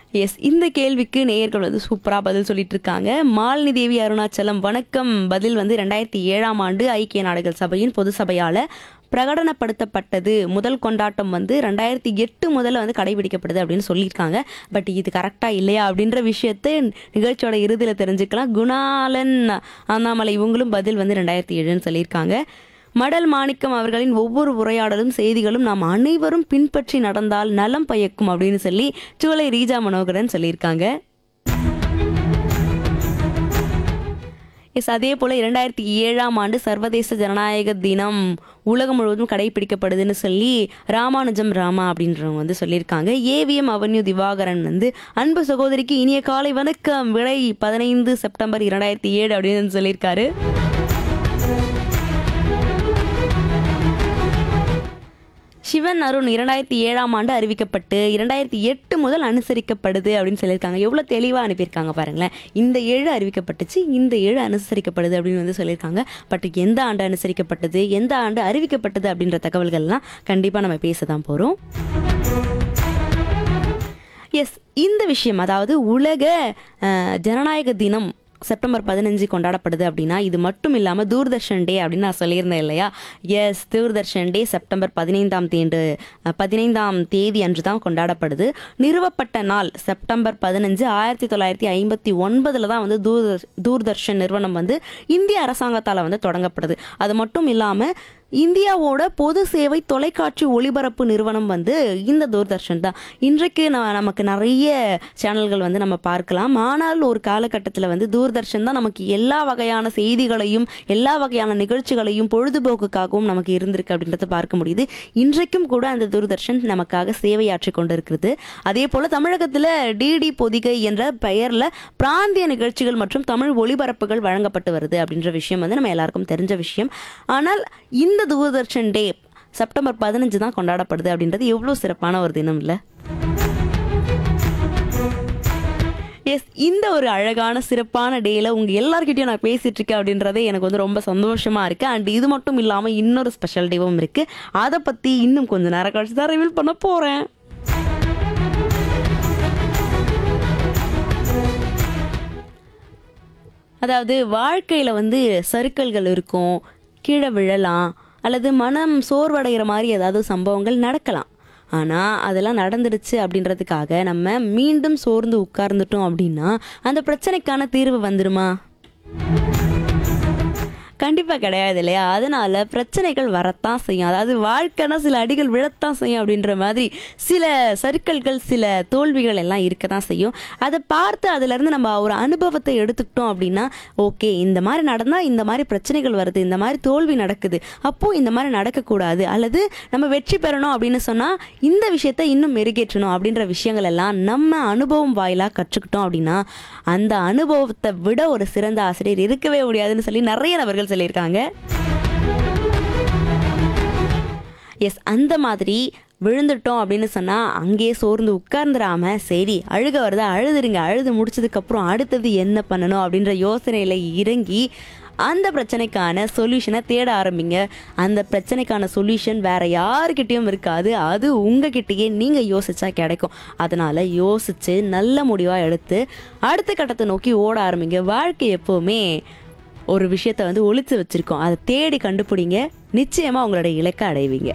S இந்த கேள்விக்கு நேயர்கள் வந்து சூப்பராக பதில் சொல்லிட்டு இருக்காங்க மாலினி தேவி அருணாச்சலம் வணக்கம் பதில் வந்து ரெண்டாயிரத்தி ஏழாம் ஆண்டு ஐக்கிய நாடுகள் சபையின் பொது சபையால் பிரகடனப்படுத்தப்பட்டது முதல் கொண்டாட்டம் வந்து ரெண்டாயிரத்தி எட்டு முதல்ல வந்து கடைபிடிக்கப்படுது அப்படின்னு சொல்லியிருக்காங்க பட் இது கரெக்டாக இல்லையா அப்படின்ற விஷயத்தை நிகழ்ச்சியோட இறுதியில் தெரிஞ்சுக்கலாம் குணாலன் அண்ணாமலை இவங்களும் பதில் வந்து ரெண்டாயிரத்தி ஏழுன்னு சொல்லியிருக்காங்க மடல் மாணிக்கம் அவர்களின் ஒவ்வொரு உரையாடலும் செய்திகளும் நாம் அனைவரும் பின்பற்றி நடந்தால் நலம் பயக்கும் அப்படின்னு சொல்லி சூளை ரீஜா மனோகரன் சொல்லியிருக்காங்க எஸ் அதே போல் இரண்டாயிரத்தி ஏழாம் ஆண்டு சர்வதேச ஜனநாயக தினம் உலகம் முழுவதும் கடைபிடிக்கப்படுதுன்னு சொல்லி ராமானுஜம் ராமா அப்படின்றவங்க வந்து சொல்லியிருக்காங்க ஏவிஎம் அவன்யூ திவாகரன் வந்து அன்பு சகோதரிக்கு இனிய காலை வணக்கம் விடை பதினைந்து செப்டம்பர் இரண்டாயிரத்தி ஏழு அப்படின்னு சொல்லியிருக்காரு சிவன் அருண் இரண்டாயிரத்தி ஏழாம் ஆண்டு அறிவிக்கப்பட்டு இரண்டாயிரத்தி எட்டு முதல் அனுசரிக்கப்படுது அப்படின்னு சொல்லியிருக்காங்க எவ்வளோ தெளிவாக அனுப்பியிருக்காங்க பாருங்களேன் இந்த ஏழு அறிவிக்கப்பட்டுச்சு இந்த ஏழு அனுசரிக்கப்படுது அப்படின்னு வந்து சொல்லியிருக்காங்க பட் எந்த ஆண்டு அனுசரிக்கப்பட்டது எந்த ஆண்டு அறிவிக்கப்பட்டது அப்படின்ற தகவல்கள்லாம் கண்டிப்பாக நம்ம பேச தான் போகிறோம் எஸ் இந்த விஷயம் அதாவது உலக அஹ், ஜனநாயக தினம் செப்டம்பர் பதினஞ்சு கொண்டாடப்படுது அப்படின்னா இது மட்டும் இல்லாமல் தூர்தர்ஷன் டே அப்படின்னு நான் சொல்லியிருந்தேன் இல்லையா எஸ் தூர்தர்ஷன் டே செப்டம்பர் பதினைந்தாம் தேண்டு அஹ், பதினைந்தாம் தேதி அன்று தான் கொண்டாடப்படுது நிறுவப்பட்ட நாள் செப்டம்பர் பதினஞ்சு ஆயிரத்தி தொள்ளாயிரத்தி ஐம்பத்தி ஒன்பதில் தான் வந்து தூர்தர் தூர்தர்ஷன் நிறுவனம் வந்து இந்திய அரசாங்கத்தால் வந்து தொடங்கப்படுது அது மட்டும் இல்லாமல் இந்தியாவோட பொது சேவை தொலைக்காட்சி ஒளிபரப்பு நிறுவனம் வந்து இந்த தூர்தர்ஷன் தான் இன்றைக்கு ந- நமக்கு நிறைய சேனல்கள் வந்து நம்ம பார்க்கலாம் ஆனால் ஒரு காலகட்டத்தில் வந்து தூர்தர்ஷன் தான் நமக்கு எல்லா வகையான செய்திகளையும் எல்லா வகையான நிகழ்ச்சிகளையும் பொழுதுபோக்குக்காகவும் நமக்கு இருந்திருக்கு அப்படின்றத பார்க்க முடியுது இன்றைக்கும் கூட அந்த தூர்தர்ஷன் நமக்காக சேவையாற்றி கொண்டிருக்கிறது அதே போல் தமிழகத்தில் டிடி பொதிகை என்ற பெயரில் பிராந்திய நிகழ்ச்சிகள் மற்றும் தமிழ் ஒளிபரப்புகள் வழங்கப்பட்டு வருது அப்படின்ற விஷயம் வந்து நம்ம எல்லாருக்கும் தெரிஞ்ச விஷயம் ஆனால் இந்த தூர்தர்ஷன் டே செப்டம்பர் பதினஞ்சு தான் கொண்டாடப்படுது அப்படின்றது எவ்வளோ சிறப்பான ஒரு தினம் இல்லை எஸ் இந்த ஒரு அழகான சிறப்பான டேல உங்க எல்லார்கிட்டயும் நான் பேசிட்டு இருக்கேன் அப்படின்றதே எனக்கு வந்து ரொம்ப சந்தோஷமா இருக்கு அண்ட் இது மட்டும் இல்லாம இன்னொரு ஸ்பெஷல் டேவும் இருக்கு அதை பத்தி இன்னும் கொஞ்ச நேரம் கழிச்சு தான் ரிவீல் பண்ண போறேன் அதாவது வாழ்க்கையில் வந்து சறுக்கல்கள் இருக்கும் கீழே விழலாம் அல்லது மனம் சோர்வடைகிற மாதிரி ஏதாவது சம்பவங்கள் நடக்கலாம் ஆனால் அதெல்லாம் நடந்துடுச்சு அப்படின்றதுக்காக நம்ம மீண்டும் சோர்ந்து உட்கார்ந்துட்டோம் அப்படின்னா அந்த பிரச்சனைக்கான தீர்வு வந்துருமா கண்டிப்பாக கிடையாது இல்லையா அதனால பிரச்சனைகள் வரத்தான் செய்யும் அதாவது வாழ்க்கைனா சில அடிகள் விழத்தான் செய்யும் அப்படின்ற மாதிரி சில சறுக்கல்கள் சில தோல்விகள் எல்லாம் இருக்க தான் செய்யும் அதை பார்த்து அதுலேருந்து நம்ம ஒரு அனுபவத்தை எடுத்துக்கிட்டோம் அப்படின்னா ஓகே இந்த மாதிரி நடந்தால் இந்த மாதிரி பிரச்சனைகள் வருது இந்த மாதிரி தோல்வி நடக்குது அப்போது இந்த மாதிரி நடக்கக்கூடாது அல்லது நம்ம வெற்றி பெறணும் அப்படின்னு சொன்னால் இந்த விஷயத்தை இன்னும் மெருகேற்றணும் அப்படின்ற விஷயங்கள் எல்லாம் நம்ம அனுபவம் வாயிலாக கற்றுக்கிட்டோம் அப்படின்னா அந்த அனுபவத்தை விட ஒரு சிறந்த ஆசிரியர் இருக்கவே முடியாதுன்னு சொல்லி நிறைய நபர்கள் சொல்லியிருக்காங்க எஸ் அந்த மாதிரி விழுந்துட்டோம் அப்படின்னு சொன்னால் அங்கேயே சோர்ந்து உட்கார்ந்துடாம சரி அழுக வருதா அழுதுருங்க அழுது முடிச்சதுக்கப்புறம் அடுத்தது என்ன பண்ணணும் அப்படின்ற யோசனையில் இறங்கி அந்த பிரச்சனைக்கான சொல்யூஷனை தேட ஆரம்பிங்க அந்த பிரச்சனைக்கான சொல்யூஷன் வேற யாருக்கிட்டேயும் இருக்காது அது உங்ககிட்டயே நீங்கள் யோசிச்சா கிடைக்கும் அதனால யோசிச்சு நல்ல முடிவாக எடுத்து அடுத்த கட்டத்தை நோக்கி ஓட ஆரம்பிங்க வாழ்க்கை எப்போவுமே ஒரு விஷயத்தை வந்து ஒளிச்சு வச்சிருக்கோம் அதை தேடி கண்டுபிடிங்க நிச்சயமா உங்களோட இலக்கை அடைவீங்க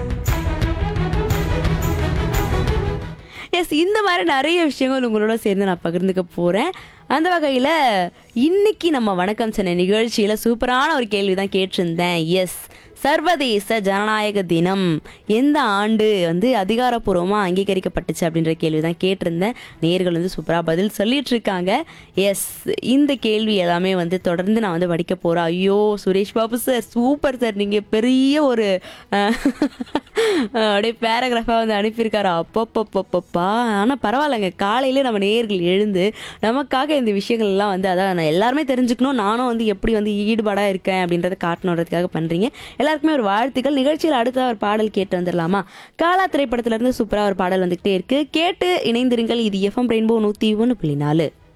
எஸ் இந்த மாதிரி நிறைய விஷயங்கள் உங்களோட சேர்ந்து நான் பகிர்ந்துக்க போகிறேன் அந்த வகையில் இன்னைக்கு நம்ம வணக்கம் சென்னை நிகழ்ச்சியில் சூப்பரான ஒரு கேள்வி தான் கேட்டிருந்தேன் எஸ் சர்வதேச ஜனநாயக தினம் எந்த ஆண்டு வந்து அதிகாரப்பூர்வமாக அங்கீகரிக்கப்பட்டுச்சு அப்படின்ற கேள்வி தான் கேட்டிருந்தேன் நேர்கள் வந்து சூப்பராக பதில் சொல்லிட்டு இருக்காங்க எஸ் இந்த கேள்வி எல்லாமே வந்து தொடர்ந்து நான் வந்து படிக்க போகிறேன் ஐயோ Suresh Babu sir super sir நீங்கள் பெரிய ஒரு அஹ், அப்படியே பேராகிராஃபாக வந்து அனுப்பியிருக்காரு அப்பப்பப்பப்பப்பா ஆனால் பரவாயில்லைங்க காலையிலே நம்ம நேர்கள் எழுந்து நமக்காக இந்த விஷயங்கள் எல்லாம் வந்து அதான் நான் எல்லாருமே தெரிஞ்சுக்கணும் நானும் வந்து எப்படி வந்து ஈடுபாடாக இருக்கேன் அப்படின்றத காட்டணுன்றதுக்காக பண்ணுறீங்க எல்லாருக்குமே ஒரு வாழ்த்துக்கள் நிகழ்ச்சியில் அடுத்த ஒரு பாடல் கேட்டு வந்துடலாமா காலா திரைப்படத்துல இருந்து சூப்பராக ஒரு பாடல் வந்துகிட்டே இருக்கு கேட்டு இணைந்திருங்கள் இது எஃப்எம் ரெயின்போ நூற்றி ஒன்று புள்ளி நாலு